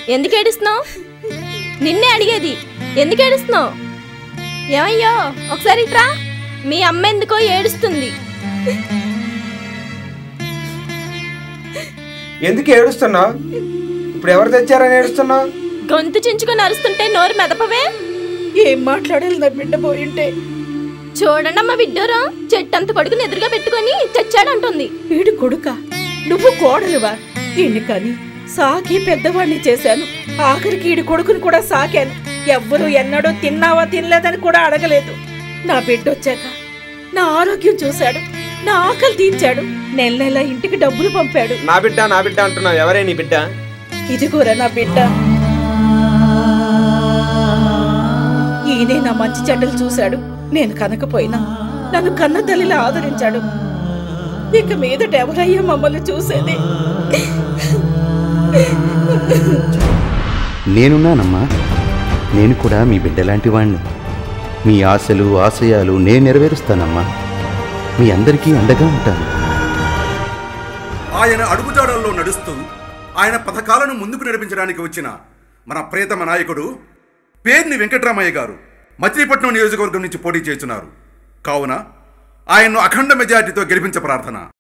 ఎందుకు ఏడుస్తున్నావు నిన్నే అడిగేది ఎందుకు ఏడుస్తున్నావు ఏమయ్యో ఒకసారి ఇట్రా మీ అమ్మ ఎందుకో ఏడుస్తుంది ఎందుకు ఏడుస్తున్నావు ఇప్పుడు ఎవరు తెచ్చారని ఏడుస్తున్నావు గొంతు చించుకొని అరుస్తుంటే నోరు మెదపవే ఏం మాట్లాడాలి నా బిడ్డ పోయింటే చూడండమ్మ విడ్డూరం చెట్టంత కొడుకుని ఎదురుగా పెట్టుకొని చచ్చాడంటుంది వీడి కొడుక నువ్వు కోడలువా ఈయన్ని కానీ సాకి పెద్దవాణ్ణి చేశాను ఆఖరికి ఈడి కొడుకుని కూడా సాకాను ఎవ్వరూ ఎన్నడూ తిన్నావా తినలేదని కూడా అడగలేదు నా బిడ్డ వచ్చాక నా ఆరోగ్యం చూశాడు నా ఆకలి తీర్చాడు నెల నెల ఇంటికి డబ్బులు పంపాడు నా బిడ్డ నా బిడ్డ అంటున్నావు ఎవరే నీ బిడ్డ ఇదిగోరా నా బిడ్డ ఈయనే నా మంచి చెడ్డలు చూశాడు నేను కనకపోయినా నన్ను కన్న తల్లిలా ఆదరించాడు ఇక మీదట ఎవరయ్యా మమ్మల్ని చూసేది నేనున్నానమ్మా నేను కూడా మీ బిడ్డలాంటి వాణ్ణి మీ ఆశలు ఆశయాలు నేను నెరవేరుస్తానమ్మా మీ అందరికీ అండగా ఉంటాను ఆయన అడుగుజాడల్లో నడుస్తూ ఆయన పథకాలను ముందుకు నడిపించడానికి వచ్చిన మన ప్రియతమ నాయకుడు పేర్ని వెంకటరామయ్య గారు మచిలీపట్నం నియోజకవర్గం నుంచి పోటీ చేస్తున్నారు కావున ఆయన్ను అఖండ మెజార్టీతో గెలిపించ ప్రార్థన